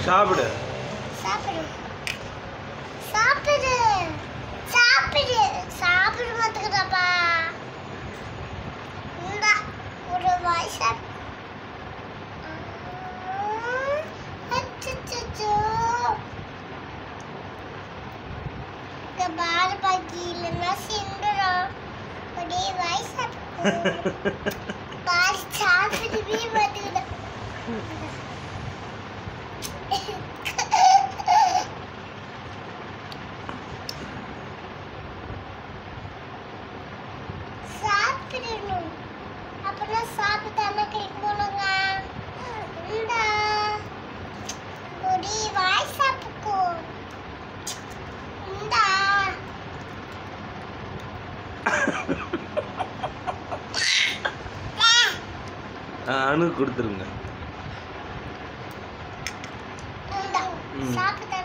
சாப்பிடு சாப்பிடு சாப்பிடு சாப்பிடு சாப்பிட மாட்டேங்கிறப்பா இந்தா ஒரு வாய் சாப்பிடு அச்சச்சோ இந்த பால் பாக்கி இல்லைன்னா சிந்துடும் ஒரே வாய் சாப்பிடு பால் சாப்பிடவே மாட்டேங்குது சாப்பிடணும் அப்புறம் சாப்பிட்டாம கிளிக் போடுங்க இந்தா ஒரு வாய் சாப்பிட்டுக்கோ இந்தா ஆ, அணு கொடுத்துருங்க இந்தா ம். சாப்பிட்டா